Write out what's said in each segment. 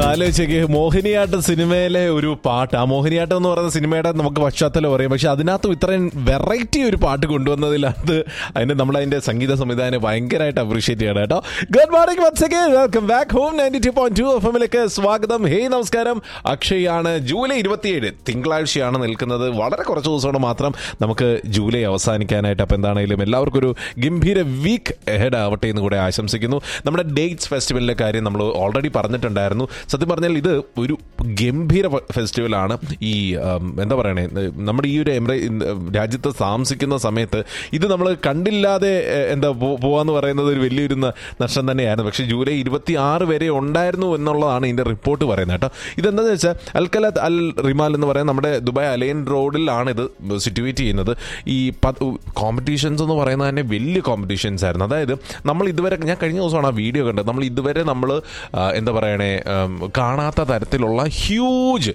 ആലോചിച്ചേക്ക് മോഹിനിയാട്ടം സിനിമയിലെ ഒരു പാട്ട് ആ മോഹിനിയാട്ടം എന്ന് പറയുന്ന സിനിമയുടെ നമുക്ക് പശ്ചാത്തലം അറിയാം പക്ഷെ അതിനകത്തും ഇത്രയും വെറൈറ്റി ഒരു പാട്ട് കൊണ്ടുവന്നതിനകത്ത് അതിന് നമ്മൾ അതിന്റെ സംഗീത സംവിധാനം ഭയങ്കരമായിട്ട് അപ്രീഷിയേറ്റ് ചെയ്യണം കേട്ടോ good morning once again welcome back home ninety two point two F എമ്മിലേക്ക് സ്വാഗതം ഹേയ് നമസ്കാരം അക്ഷയ് ആണ് ജൂലൈ ഇരുപത്തിയേഴ് തിങ്കളാഴ്ചയാണ് നിൽക്കുന്നത് വളരെ കുറച്ച് ദിവസമാണ് മാത്രം നമുക്ക് ജൂലൈ അവസാനിക്കാനായിട്ട് അപ്പോൾ എന്താണെങ്കിലും എല്ലാവർക്കും ഒരു ഗംഭീര വീക്ക് ഹെഡ് ആവട്ടെ എന്ന് കൂടെ ആശംസിക്കുന്നു നമ്മുടെ ഡേറ്റ്സ് ഫെസ്റ്റിവലിന്റെ കാര്യം നമ്മൾ ഓൾറെഡി പറഞ്ഞിട്ടുണ്ടായിരുന്നു സത്യം പറഞ്ഞാൽ ഇത് ഒരു ഗംഭീര ഫെസ്റ്റിവലാണ് ഈ ഉം, എന്താ പറയണേ നമ്മുടെ ഈ ഒരു എംറേ രാജ്യത്ത് താമസിക്കുന്ന സമയത്ത് ഇത് നമ്മൾ കണ്ടില്ലാതെ ഏഹ്, എന്താ പോ- പോവാന്ന് പറയുന്നത് ഒരു വലിയൊരു ന- നഷ്ടം തന്നെയായിരുന്നു പക്ഷേ ജൂലൈ ഇരുപത്തി ആറ് വരെ ഉണ്ടായിരുന്നു എന്നുള്ളതാണ് ഇതിന്റെ റിപ്പോർട്ട് പറയുന്നത് കേട്ടോ ഇതെന്താണെന്ന് വെച്ചാൽ അൽക്കലത്ത് അൽ റിമാൽ എന്ന് പറയുന്ന നമ്മുടെ ദുബായ് അലൈൻ റോഡിലാണ് ഇത് സിറ്റുവേറ്റ് ചെയ്യുന്നത് ഈ കോമ്പറ്റീഷൻസ് എന്ന് പറയുന്നത് തന്നെ വലിയ കോമ്പറ്റീഷൻസ് ആയിരുന്നു അതായത് നമ്മൾ ഇതുവരെ ഞാൻ കഴിഞ്ഞ ദിവസമാണ് ആ വീഡിയോ കണ്ടത് നമ്മൾ ഇതുവരെ നമ്മൾ എന്താ പറയണേ ഉം, കാണാത്ത തരത്തിലുള്ള ഹ്യൂജ്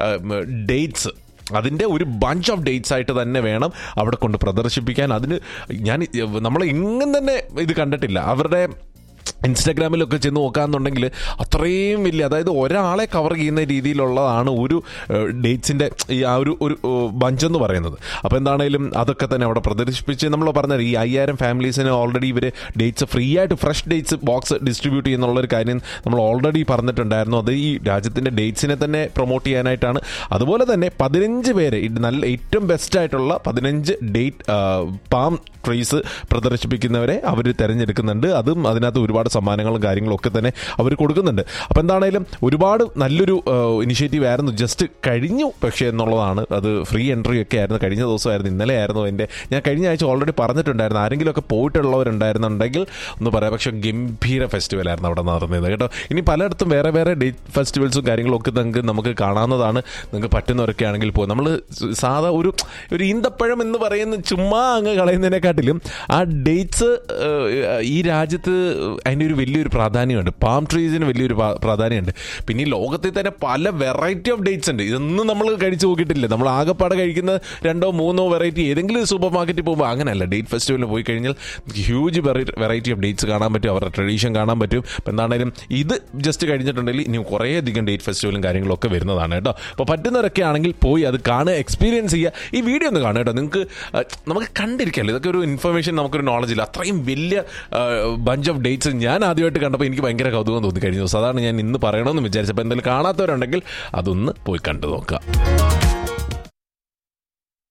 ഡേറ്റ്സ് അതിൻ്റെ ഒരു ബഞ്ച് ഓഫ് ഡേറ്റ്സ് ആയിട്ട് തന്നെ വേണം അവിടെ കൊണ്ട് പ്രദർശിപ്പിക്കാൻ അതിന് ഞാൻ നമ്മൾ എങ്ങും തന്നെ ഇത് കണ്ടിട്ടില്ല അവരുടെ ഇൻസ്റ്റാഗ്രാമിലൊക്കെ ചെന്ന് നോക്കാന്നുണ്ടെങ്കിൽ അത്രയും വലിയ അതായത് ഒരാളെ കവർ ചെയ്യുന്ന രീതിയിലുള്ളതാണ് ഒരു ഡേറ്റ്സിൻ്റെ ഈ ആ ഒരു ഒരു ബഞ്ച് എന്ന് പറയുന്നത് അപ്പോൾ എന്താണേലും അതൊക്കെ തന്നെ അവിടെ പ്രദർശിപ്പിച്ച് നമ്മൾ പറഞ്ഞത് ഈ അയ്യായിരം ഫാമിലീസിന് ഓൾറെഡി ഇവർ ഡേറ്റ്സ് ഫ്രീ ആയിട്ട് ഫ്രഷ് ഡേറ്റ്സ് ബോക്സ് ഡിസ്ട്രിബ്യൂട്ട് ചെയ്യുന്നുള്ളൊരു കാര്യം നമ്മൾ ഓൾറെഡി പറഞ്ഞിട്ടുണ്ടായിരുന്നു അത് ഈ രാജ്യത്തിൻ്റെ ഡേറ്റ്സിനെ തന്നെ പ്രൊമോട്ട് ചെയ്യാനായിട്ടാണ് അതുപോലെ തന്നെ പതിനഞ്ച് പേര് ഇത് നല്ല ഏറ്റവും ബെസ്റ്റ് ആയിട്ടുള്ള പതിനഞ്ച് ഡേറ്റ് പാം ട്രീസ് പ്രദർശിപ്പിക്കുന്നവരെ അവർ തിരഞ്ഞെടുക്കുന്നുണ്ട് അതും അതിനകത്ത് ഒരുപാട് സമ്മാനങ്ങളും കാര്യങ്ങളും ഒക്കെ തന്നെ അവർ കൊടുക്കുന്നുണ്ട് അപ്പോൾ എന്താണേലും ഒരുപാട് നല്ലൊരു ഇനിഷ്യേറ്റീവ് ആയിരുന്നു ജസ്റ്റ് കഴിഞ്ഞു പക്ഷേ എന്നുള്ളതാണ് അത് ഫ്രീ എൻട്രി ഒക്കെ ആയിരുന്നു കഴിഞ്ഞ ദിവസമായിരുന്നു ഇന്നലെ ആയിരുന്നു എൻ്റെ ഞാൻ കഴിഞ്ഞ ആഴ്ച ഓൾറെഡി പറഞ്ഞിട്ടുണ്ടായിരുന്നു ആരെങ്കിലുമൊക്കെ പോയിട്ടുള്ളവരുണ്ടായിരുന്നുണ്ടെങ്കിൽ ഒന്ന് പറയാം പക്ഷേ ഗംഭീര ഫെസ്റ്റിവൽ ആയിരുന്നു അവിടെ നടന്നത് കേട്ടോ ഇനി പലയിടത്തും വേറെ വേറെ ഡേറ്റ് ഫെസ്റ്റിവൽസും കാര്യങ്ങളും ഒക്കെ നിങ്ങൾക്ക് നമുക്ക് കാണാവുന്നതാണ് നിങ്ങൾക്ക് പറ്റുന്നവരൊക്കെ ആണെങ്കിൽ പോകും നമ്മൾ സാധാ ഒരു ഒരു ഈന്തപ്പഴം എന്ന് പറയുന്ന ചുമ്മാ അങ്ങ് കളയുന്നതിനെക്കാട്ടിലും ആ ഡേറ്റ്സ് ഈ രാജ്യത്ത് അതിൻ്റെ ഒരു വലിയൊരു പ്രാധാന്യമുണ്ട് പാം ട്രീസിന് വലിയൊരു പ്രാ- പ്രാധാന്യമുണ്ട് പിന്നെ ഈ ലോകത്തിൽ തന്നെ പല വെറൈറ്റി ഓഫ് ഡേറ്റ്സ് ഉണ്ട് ഇതൊന്നും നമ്മൾ കഴിച്ചു നോക്കിയിട്ടില്ല നമ്മൾ ആകെപ്പാടെ കഴിക്കുന്ന രണ്ടോ മൂന്നോ വെറൈറ്റി ഏതെങ്കിലും സൂപ്പർ മാർക്കറ്റിൽ പോകുമ്പോൾ അങ്ങനെയല്ല ഡേറ്റ് ഫെസ്റ്റിവലിൽ പോയി കഴിഞ്ഞാൽ ഹ്യൂജ് വെറൈറ്റി ഓഫ് ഡേറ്റ്സ് കാണാൻ പറ്റും അവരുടെ ട്രഡീഷൻ കാണാൻ പറ്റും അപ്പം എന്താണേലും ഇത് ജസ്റ്റ് കഴിഞ്ഞിട്ടുണ്ടെങ്കിൽ ഇനി കുറേയധികം ഡേറ്റ് ഫെസ്റ്റിവലും കാര്യങ്ങളും ഒക്കെ വരുന്നതാണ് കേട്ടോ അപ്പോൾ പറ്റുന്നവരൊക്കെ ആണെങ്കിൽ പോയി അത് കാണുക എക്സ്പീരിയൻസ് ചെയ്യുക ഈ വീഡിയോ ഒന്ന് കാണുക കേട്ടോ നിങ്ങൾക്ക് അഹ്, നമുക്ക് കണ്ടിരിക്കല്ലോ ഇതൊക്കെ ഒരു ഇൻഫർമേഷൻ നമുക്കൊരു നോളജ് ഇല്ല അത്രയും വലിയ ബഞ്ച് ഓഫ് ഡേറ്റ്സ് ഞാൻ ആദ്യമായിട്ട് കണ്ടപ്പോൾ എനിക്ക് ഭയങ്കര കൗതുകം തോന്നി കഴിഞ്ഞ ദിവസം അതാണ് ഞാൻ ഇന്ന് പറയണമെന്ന് വിചാരിച്ചപ്പോൾ എന്തെങ്കിലും കാണാത്തവരുണ്ടെങ്കിൽ അതൊന്ന് പോയി കണ്ടു നോക്കുക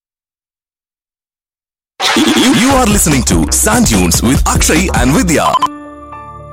You, you are listening to Sand Dunes with Akshay and Vidya.